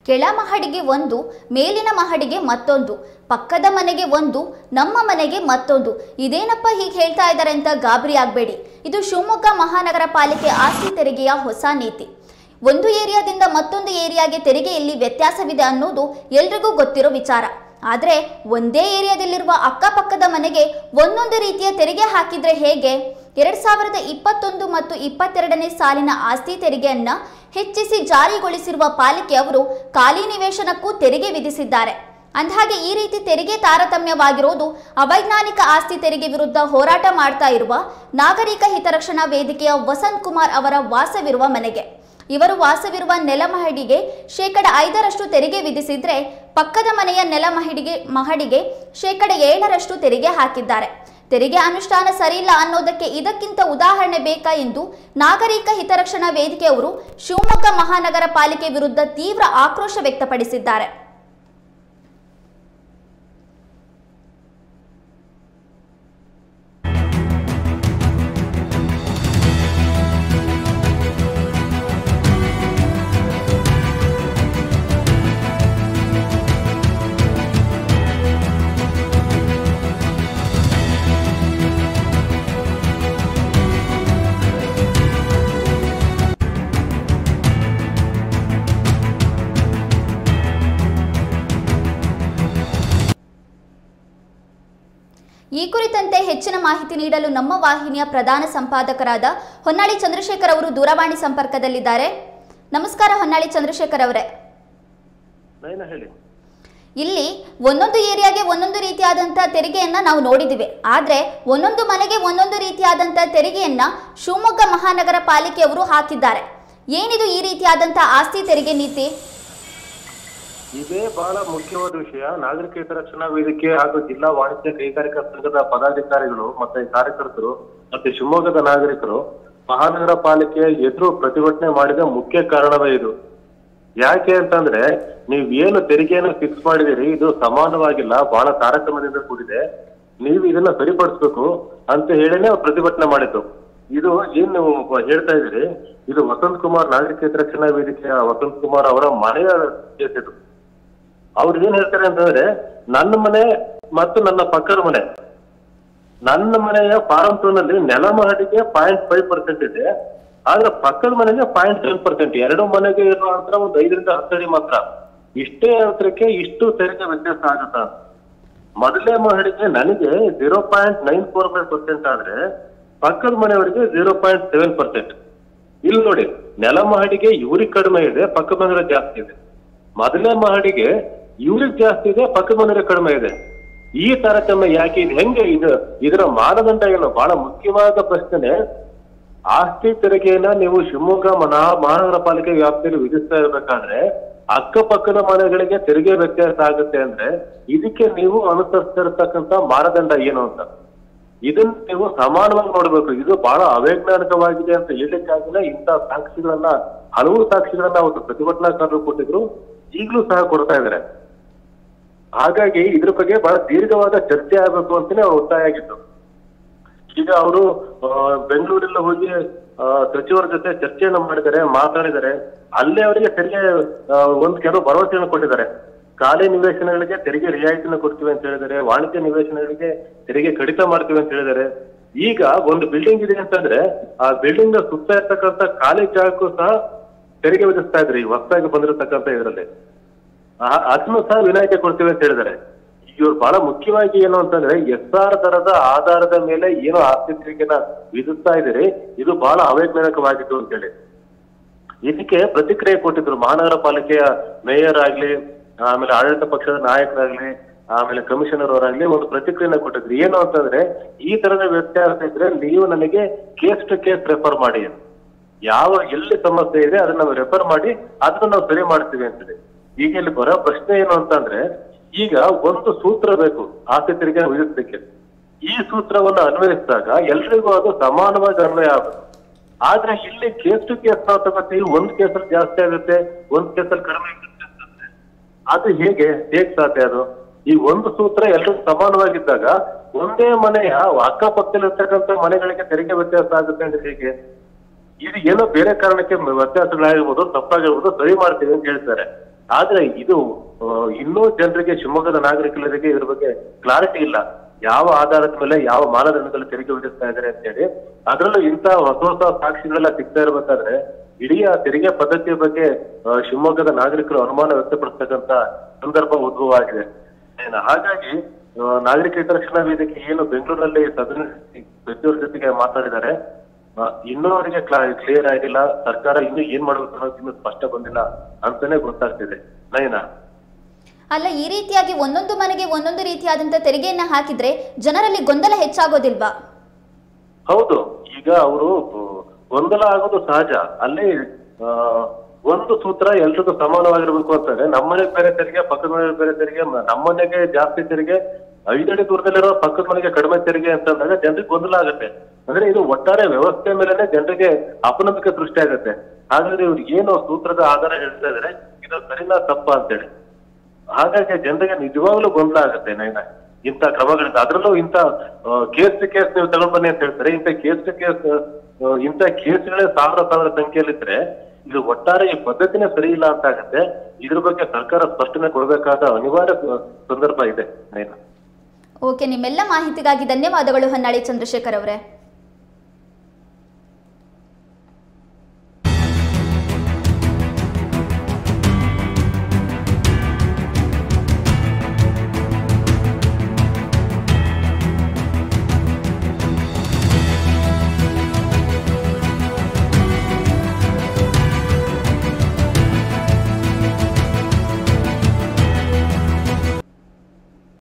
ಕೆಳ ಮಹಡಿಗೆ ಒಂದು ಮೇಲಿನ ಮಹಡಿಗೆ ಮತ್ತೊಂದು ಪಕ್ಕದ ಮನೆಗೆ ಒಂದು ನಮ್ಮ ಮನೆಗೆ ಮತ್ತೊಂದು ಇದೇನಪ್ಪ ಹೀಗೆ ಹೇಳ್ತಾ ಇದ್ದಾರೆ ಅಂತ ಗಾಬರಿ ಆಗಬೇಡಿ ಇದು ಶಿವಮೊಗ್ಗ ಮಹಾನಗರ ಪಾಲಿಕೆ ಆಸ್ತಿ ತೆರಿಗೆಯ ಹೊಸ ನೀತಿ ಒಂದು ಏರಿಯಾದಿಂದ ಮತ್ತೊಂದು ಏರಿಯಾಗೆ ತೆರಿಗೆಯಲ್ಲಿ ವ್ಯತ್ಯಾಸವಿದೆ ಅನ್ನೋದು ಎಲ್ರಿಗೂ ಗೊತ್ತಿರೋ ವಿಚಾರ ಆದರೆ ಒಂದೇ ಏರಿಯಾದಲ್ಲಿರುವ ಅಕ್ಕಪಕ್ಕದ ಮನೆಗೆ ಒಂದೊಂದು ರೀತಿಯ ತೆರಿಗೆ ಹಾಕಿದ್ರೆ ಹೇಗೆ ಎರಡ್ ಸಾವಿರದ ಇಪ್ಪತ್ತೊಂದು ಮತ್ತು ಇಪ್ಪತ್ತೆರಡನೇ ಸಾಲಿನ ಆಸ್ತಿ ತೆರಿಗೆಯನ್ನ ಹೆಚ್ಚಿಸಿ ಜಾರಿಗೊಳಿಸಿರುವ ಪಾಲಿಕೆಯವರು ಖಾಲಿ ನಿವೇಶನಕ್ಕೂ ತೆರಿಗೆ ವಿಧಿಸಿದ್ದಾರೆ ಅಂದಹಾಗೆ ಈ ರೀತಿ ತೆರಿಗೆ ತಾರತಮ್ಯವಾಗಿರೋದು ಅವೈಜ್ಞಾನಿಕ ಆಸ್ತಿ ತೆರಿಗೆ ವಿರುದ್ಧ ಹೋರಾಟ ಮಾಡ್ತಾ ಇರುವ ನಾಗರಿಕ ಹಿತರಕ್ಷಣಾ ವೇದಿಕೆಯ ವಸಂತ್ ಕುಮಾರ್ ಅವರ ವಾಸವಿರುವ ಮನೆಗೆ ಇವರು ವಾಸವಿರುವ ನೆಲಮಹಡಿಗೆ ಶೇಕಡ ಐದರಷ್ಟು ತೆರಿಗೆ ವಿಧಿಸಿದ್ರೆ ಪಕ್ಕದ ಮನೆಯ ನೆಲ ಮಹಡಿಗೆ ಮಹಡಿಗೆ ಶೇಕಡ ಏಳರಷ್ಟು ತೆರಿಗೆ ಹಾಕಿದ್ದಾರೆ ತೆರಿಗೆ ಅನುಷ್ಠಾನ ಸರಿಯಿಲ್ಲ ಅನ್ನೋದಕ್ಕೆ ಇದಕ್ಕಿಂತ ಉದಾಹರಣೆ ಬೇಕಾ ಎಂದು ನಾಗರಿಕ ಹಿತರಕ್ಷಣಾ ವೇದಿಕೆಯವರು ಶಿವಮೊಗ್ಗ ಮಹಾನಗರ ಪಾಲಿಕೆ ವಿರುದ್ಧ ತೀವ್ರ ಆಕ್ರೋಶ ವ್ಯಕ್ತಪಡಿಸಿದ್ದಾರೆ ಈ ಕುರಿತಂತೆ ಹೆಚ್ಚಿನ ಮಾಹಿತಿ ನೀಡಲು ನಮ್ಮ ವಾಹಿನಿಯ ಪ್ರಧಾನ ಸಂಪಾದಕರಾದ ಹೊನ್ನಾಳಿ ಚಂದ್ರಶೇಖರ್ ಅವರು ದೂರವಾಣಿ ಸಂಪರ್ಕದಲ್ಲಿದ್ದಾರೆ ನಮಸ್ಕಾರ ಹೊನ್ನಾಳಿ ಚಂದ್ರಶೇಖರ್ ಅವರೇ ನಯನ ಹೇಳಿ ಇಲ್ಲಿ ಒಂದೊಂದು ಏರಿಯಾಗೆ ಒಂದೊಂದು ರೀತಿಯಾದಂಥ ತೆರಿಗೆಯನ್ನ ನಾವು ನೋಡಿದ್ದೀವಿ ಆದರೆ ಒಂದೊಂದು ಮನೆಗೆ ಒಂದೊಂದು ರೀತಿಯಾದಂಥ ತೆರಿಗೆಯನ್ನ ಶಿವಮೊಗ್ಗ ಮಹಾನಗರ ಪಾಲಿಕೆಯವರು ಹಾಕಿದ್ದಾರೆ ಏನಿದು ಈ ರೀತಿಯಾದಂಥ ಆಸ್ತಿ ತೆರಿಗೆ ನೀತಿ ಇದೇ ಬಹಳ ಮುಖ್ಯವಾದ ವಿಷಯ ನಾಗರಿಕ ಹಿತರಕ್ಷಣಾ ವೇದಿಕೆ ಹಾಗೂ ಜಿಲ್ಲಾ ವಾಣಿಜ್ಯ ಕೈಗಾರಿಕಾ ಸಂಘದ ಪದಾಧಿಕಾರಿಗಳು ಮತ್ತೆ ಕಾರ್ಯಕರ್ತರು ಮತ್ತೆ ಶಿವಮೊಗ್ಗದ ನಾಗರಿಕರು ಮಹಾನಗರ ಪಾಲಿಕೆಯ ಎದುರು ಪ್ರತಿಭಟನೆ ಮಾಡಿದ ಮುಖ್ಯ ಕಾರಣವೇ ಇದು ಯಾಕೆ ಅಂತಂದ್ರೆ ನೀವ್ ಏನು ತೆರಿಗೆಯನ್ನು ಫಿಕ್ಸ್ ಮಾಡಿದಿರಿ ಇದು ಸಮಾನವಾಗಿಲ್ಲ ಬಹಳ ತಾರತಮ್ಯದಿಂದ ಕೂಡಿದೆ ನೀವು ಇದನ್ನ ಸರಿಪಡಿಸ್ಬೇಕು ಅಂತ ಹೇಳಿನೇ ಅವ್ರು ಪ್ರತಿಭಟನೆ ಮಾಡಿದ್ದು ಇದು ಏನ್ ನೀವು ಹೇಳ್ತಾ ಇದ್ದೀರಿ ಇದು ವಸಂತ್ ಕುಮಾರ್ ನಾಗರಿಕ ಹಿತರಕ್ಷಣಾ ವೇದಿಕೆಯ ವಸಂತ್ ಕುಮಾರ್ ಅವರ ಮನೆಯ ಕೇಸ್ ಇದು ಅವ್ರು ಏನ್ ಹೇಳ್ತಾರೆ ಅಂತಂದ್ರೆ ನನ್ನ ಮನೆ ಮತ್ತು ನನ್ನ ಪಕ್ಕದ ಮನೆ ನನ್ನ ಮನೆಯ ಫಾರಂ ಟೂ ನಲ್ಲಿ ನೆಲ ಮಹಡಿಗೆ ಪಾಯಿಂಟ್ ಫೈವ್ ಪರ್ಸೆಂಟ್ ಇದೆ ಆದ್ರೆ ಪಕ್ಕದ ಮನೆಗೆ ಪಾಯಿಂಟ್ ಟೆನ್ ಪರ್ಸೆಂಟ್ ಎರಡು ಮನೆಗೆ ಇರೋ ಅಂತರ ಒಂದು ಐದರಿಂದ ಹತ್ತು ಅಡಿ ಮಾತ್ರ ಇಷ್ಟೇ ಅಂತರಕ್ಕೆ ಇಷ್ಟು ತೆರಿಗೆ ವ್ಯತ್ಯಾಸ ಆಗತ್ತ ಮೊದಲೇ ಮಹಡಿಗೆ ನನಗೆ zero point nine four five percent ಆದ್ರೆ ಪಕ್ಕದ ಮನೆಯವರಿಗೆ ಜೀರೋ ಪಾಯಿಂಟ್ ಸೆವೆನ್ ಪರ್ಸೆಂಟ್ ಇಲ್ಲಿ ನೋಡಿ ನೆಲ ಮಹಡಿಗೆ ಇವ್ರಿಗೆ ಕಡಿಮೆ ಇದೆ ಪಕ್ಕದ ಮನೆಯವರಿಗೆ ಜಾಸ್ತಿ ಇದೆ ಮೊದಲನೇ ಮಹಡಿಗೆ ಇವ್ರಿಗೆ ಜಾಸ್ತಿ ಇದೆ ಪಕ್ಕದ ಮನೆಯವರಿಗೆ ಕಡಿಮೆ ಇದೆ ಈ ತಾರತಮ್ಯ ಯಾಕೆ ಇದು ಹೆಂಗೆ ಇದು ಇದರ ಮಾನದಂಡ ಏನು ಬಹಳ ಮುಖ್ಯವಾದ ಪ್ರಶ್ನೆ ಆಸ್ತಿ ತೆರಿಗೆಯನ್ನ ನೀವು ಶಿವಮೊಗ್ಗ ಮನಾ ಮಹಾನಗರ ಪಾಲಿಕೆ ವ್ಯಾಪ್ತಿಯಲ್ಲಿ ವಿಧಿಸ್ತಾ ಇರ್ಬೇಕಾದ್ರೆ ಅಕ್ಕಪಕ್ಕದ ಮನೆಗಳಿಗೆ ತೆರಿಗೆ ವ್ಯತ್ಯಾಸ ಆಗುತ್ತೆ ಅಂದ್ರೆ ಇದಕ್ಕೆ ನೀವು ಅನುಸರಿಸ್ತಿರ್ತಕ್ಕಂತ ಮಾನದಂಡ ಏನು ಅಂತ ಇದನ್ನ ನೀವು ಸಮಾನವಾಗಿ ನೋಡ್ಬೇಕು ಇದು ಬಹಳ ಅವೈಜ್ಞಾನಿಕವಾಗಿದೆ ಅಂತ ಹೇಳಿಕ್ಕಾಗಿಲ್ಲ ಇಂಥ ಸಾಕ್ಷಿಗಳನ್ನ ಹಲವು ಸಾಕ್ಷಿಗಳನ್ನ ಅವತ್ತು ಪ್ರತಿಭಟನಾಕಾರರು ಕೊಟ್ಟಿದ್ರು ಈಗಲೂ ಸಹ ಕೊಡ್ತಾ ಇದ್ದಾರೆ ಹಾಗಾಗಿ ಇದ್ರ ಬಗ್ಗೆ ಬಹಳ ದೀರ್ಘವಾದ ಚರ್ಚೆ ಆಗ್ಬೇಕು ಅಂತಾನೆ ಅವ್ರ ಒತ್ತಾಯ ಆಗಿತ್ತು ಈಗ ಅವರು ಬೆಂಗಳೂರೆಲ್ಲ ಹೋಗಿ ಆ, ಸಚಿವರ ಜೊತೆ ಚರ್ಚೆಯನ್ನು ಮಾಡಿದ್ದಾರೆ ಮಾತಾಡಿದ್ದಾರೆ ಅಲ್ಲೇ ಅವರಿಗೆ ತೆರಿಗೆ ಆ, ಒಂದ್ ಕೆಲವು ಭರವಸೆಯನ್ನು ಕೊಟ್ಟಿದ್ದಾರೆ ಖಾಲಿ ನಿವೇಶನಗಳಿಗೆ ತೆರಿಗೆ ರಿಯಾಯಿತಿನ ಕೊಡ್ತೀವಿ ಅಂತ ಹೇಳಿದ್ದಾರೆ ವಾಣಿಜ್ಯ ನಿವೇಶನಗಳಿಗೆ ತೆರಿಗೆ ಕಡಿತ ಮಾಡ್ತೀವಿ ಅಂತ ಹೇಳಿದ್ದಾರೆ ಈಗ ಒಂದು ಬಿಲ್ಡಿಂಗ್ ಇದೆ ಅಂತಂದ್ರೆ ಆ ಬಿಲ್ಡಿಂಗ್ ಸುತ್ತ ಇರ್ತಕ್ಕಂಥ ಖಾಲಿ ಜಾಗಕ್ಕೂ ಸಹ ತೆರಿಗೆ ವಿಧಿಸ್ತಾ ಇದ್ರಿ ಈ ಹೊಸದಾಗಿ ಬಂದಿರತಕ್ಕಂಥ ಇದರಲ್ಲಿ ಆ- ಅದನ್ನು ಸಹ ವಿನಾಯಿತಿ ಕೊಡ್ತೀವಿ ಅಂತ ಹೇಳಿದ್ದಾರೆ ಈಗ ಇವ್ರು ಬಹಳ ಮುಖ್ಯವಾಗಿ ಏನು ಅಂತಂದ್ರೆ ಎಸ್ ಆರ್ ದರದ ಆಧಾರದ ಮೇಲೆ ಏನು ಆಸ್ತಿ ತೆರಿಗೆನ ವಿಧಿಸ್ತಾ ಇದ್ದೀರಿ ಇದು ಬಹಳ ಅವೈಜ್ಞಾನಿಕವಾಗಿತ್ತು ಅಂತ ಹೇಳಿ ಇದಕ್ಕೆ ಪ್ರತಿಕ್ರಿಯೆ ಕೊಟ್ಟಿದ್ರು ಮಹಾನಗರ ಪಾಲಿಕೆಯ ಮೇಯರ್ ಆಗ್ಲಿ ಆಮೇಲೆ ಆಡಳಿತ ಪಕ್ಷದ ನಾಯಕರಾಗ್ಲಿ ಆಮೇಲೆ ಕಮಿಷನರ್ ಅವರಾಗ್ಲಿ ಒಂದು ಪ್ರತಿಕ್ರಿಯೆನ ಕೊಟ್ಟಿದ್ರು ಏನು ಅಂತಂದ್ರೆ ಈ ತರದ ವ್ಯತ್ಯಾಸ ಇದ್ರೆ ನೀವು ನನಗೆ ಕೇಸ್ ಟು ಕೇಸ್ ರೆಫರ್ ಮಾಡಿ ಅಂತ. ಯಾವ ಎಲ್ಲಿ ಸಮಸ್ಯೆ ಇದೆ ಅದನ್ನ ನಾವು ರೆಫರ್ ಮಾಡಿ ಅದನ್ನ ನಾವು ಸರಿ ಮಾಡ್ತೀವಿ ಅಂತಿದೆ ಈಗ ಇಲ್ಲಿ ಬರೋ ಪ್ರಶ್ನೆ ಏನು ಅಂತಂದ್ರೆ ಈಗ ಒಂದು ಸೂತ್ರ ಬೇಕು ಆಸ್ತಿ ತೆರಿಗೆ ವಿಧಿಸಲಿಕ್ಕೆ ಈ ಸೂತ್ರವನ್ನು ಅನ್ವಯಿಸಿದಾಗ ಎಲ್ರಿಗೂ ಅದು ಸಮಾನವಾಗಿ ಅನ್ವಯ ಆಗುತ್ತೆ ಆದ್ರೆ ಇಲ್ಲಿ ಕೇಸ್ ಟು ಕೇಸ್ ನಾವು ತಗೋತೀವಿ ಒಂದ್ ಕೇಸಲ್ಲಿ ಜಾಸ್ತಿ ಆಗುತ್ತೆ ಒಂದ್ ಕೇಸಲ್ಲಿ ಕಡಿಮೆ ಆಗುತ್ತೆ ಅಂತಂದ್ರೆ ಅದು ಹೇಗೆ ಹೇಗ್ ಸಾಧ್ಯ ಅದು ಈ ಒಂದು ಸೂತ್ರ ಎಲ್ರಿಗೂ ಸಮಾನವಾಗಿದ್ದಾಗ ಒಂದೇ ಮನೆಯ ಅಕ್ಕಪಕ್ಕದಲ್ಲಿರ್ತಕ್ಕಂಥ ಮನೆಗಳಿಗೆ ತೆರಿಗೆ ವ್ಯತ್ಯಾಸ ಆಗುತ್ತೆ ಅಂದ್ರೆ ಹೇಗೆ ಇದು ಏನೋ ಬೇರೆ ಕಾರಣಕ್ಕೆ ವ್ಯತ್ಯಾಸಗಳಾಗಿರ್ಬೋದು ತಪ್ಪಾಗಿರ್ಬೋದು ಸರಿ ಮಾಡ್ತೀವಿ ಅಂತ ಹೇಳ್ತಾರೆ ಆದ್ರೆ ಇದು ಆ, ಇನ್ನೂ ಜನರಿಗೆ ಶಿವಮೊಗ್ಗದ ನಾಗರಿಕರಿಗೆ ಇದ್ರ ಬಗ್ಗೆ ಕ್ಲಾರಿಟಿ ಇಲ್ಲ ಯಾವ ಆಧಾರದ ಮೇಲೆ ಯಾವ ಮಾನದಂಡದಲ್ಲಿ ತೆರಿಗೆ ವಿಧಿಸ್ತಾ ಇದ್ದಾರೆ ಅಂತ ಹೇಳಿ ಅದರಲ್ಲೂ ಇಂಥ ಹೊಸ ಹೊಸ ಸಾಕ್ಷಿಗಳೆಲ್ಲ ಸಿಗ್ತಾ ಇರ್ಬೇಕಾದ್ರೆ ಇಡೀ ಆ ತೆರಿಗೆ ಪದ್ಧತಿಯ ಬಗ್ಗೆ ಆ, ಶಿವಮೊಗ್ಗದ ನಾಗರಿಕರು ಅನುಮಾನ ವ್ಯಕ್ತಪಡಿಸ್ತಕ್ಕಂತ ಸಂದರ್ಭ ಉದ್ಭವ ಆಗಿದೆ ಏನ್ ಹಾಗಾಗಿ ಆ, ನಾಗರಿಕ ಹಿತರಕ್ಷಣಾ ವೇದಿಕೆ ಏನು ಬೆಂಗಳೂರಲ್ಲಿ ಸದನ ಸಚಿವರ ಜೊತೆಗೆ ಮಾತಾಡಿದ್ದಾರೆ ಆ, ಇನ್ನೂ ಅವರಿಗೆ ಕ್ಲಿಯರ್ ಆಗಿಲ್ಲ ಸರ್ಕಾರ ಇನ್ನೂ ಏನ್ ಮಾಡ್ಬೇಕು ಅನ್ನೋದು ಇನ್ನೂ ಸ್ಪಷ್ಟ ಬಂದಿಲ್ಲ ಅಂತಾನೆ ಗೊತ್ತಾಗ್ತಿದೆ ನಯನ ಅಲ್ಲ ಈ ರೀತಿಯಾಗಿ ಒಂದೊಂದು ಮನೆಗೆ ಒಂದೊಂದು ರೀತಿಯಾದಂಥ ತೆರಿಗೆಯನ್ನ ಹಾಕಿದ್ರೆ ಜನರಲ್ಲಿ ಗೊಂದಲ ಹೆಚ್ಚಾಗೋದಿಲ್ವಾ ಹೌದು ಈಗ ಅವರು ಗೊಂದಲ ಆಗೋದು ಸಹಜ ಅಲ್ಲಿ ಆ, ಒಂದು ಸೂತ್ರ ಎಲ್ರಿಗೂ ಸಮಾನವಾಗಿರ್ಬೇಕು ಅಂತಂದ್ರೆ ನಮ್ಮನೆಗೆ ಬೇರೆ ತೆರಿಗೆ ಪಕ್ಕದ ಮನೆಗೆ ಬೇರೆ ತೆರಿಗೆ ಮ- ನಮ್ಮನೆಗೆ ಜಾಸ್ತಿ ತೆರಿಗೆ ಐದಡಿ ದೂರದಲ್ಲಿರೋ ಪಕ್ಕದ ಮನೆಗೆ ಕಡಿಮೆ ತೆರಿಗೆ ಅಂತಂದಾಗ ಜನರಿಗೆ ಗೊಂದಲ ಆಗುತ್ತೆ ಅಂದ್ರೆ ಇದು ಒಟ್ಟಾರೆ ವ್ಯವಸ್ಥೆ ಮೇಲೆನೆ ಜನರಿಗೆ ಅಪನಂಬಿಕೆ ಸೃಷ್ಟಿ ಆಗುತ್ತೆ ಹಾಗಾದ್ರೆ ಇವ್ರು ಏನು ಸೂತ್ರದ ಆಧಾರ ಹೇಳ್ತಾ ಇದಾರೆ ಇದು ಸರಿನಾ ತಪ್ಪ ಅಂತೇಳಿ ಹಾಗಾಗಿ ಜನರಿಗೆ ನಿಜವಾಗ್ಲೂ ಗೊಂದಲ ಆಗುತ್ತೆ ನೈನ ಇಂಥ ಕ್ರಮಗಳಿಂದ ಅದರಲ್ಲೂ ಇಂಥ ಕೇಸ್ ಟು ಕೇಸ್ ನೀವು ತಗೊಂಡ್ ಬನ್ನಿ ಅಂತ ಹೇಳ್ತಾರೆ ಇಂಥ ಕೇಸ್ ಟು ಕೇಸ್ ಇಂಥ ಕೇಸ್ಗಳೇ ಸಾವಿರ ಸಾವಿರ ಸಂಖ್ಯೆಯಲ್ಲಿದ್ರೆ ಇದು ಒಟ್ಟಾರೆ ಈ ಪದ್ಧತಿನೇ ಸರಿ ಇಲ್ಲ ಅಂತ ಆಗುತ್ತೆ ಇದ್ರ ಬಗ್ಗೆ ಸರ್ಕಾರ ಸ್ಪಷ್ಟನೆ ಕೊಡಬೇಕಾದ ಅನಿವಾರ್ಯ ಸ- ಸಂದರ್ಭ ಇದೆ ನೈನ ಓಕೆ ನಿಮ್ಮೆಲ್ಲ ಮಾಹಿತಿಗಾಗಿ ಧನ್ಯವಾದಗಳು ಹೊನ್ನಾಳಿ ಚಂದ್ರಶೇಖರ್ ಅವರೇ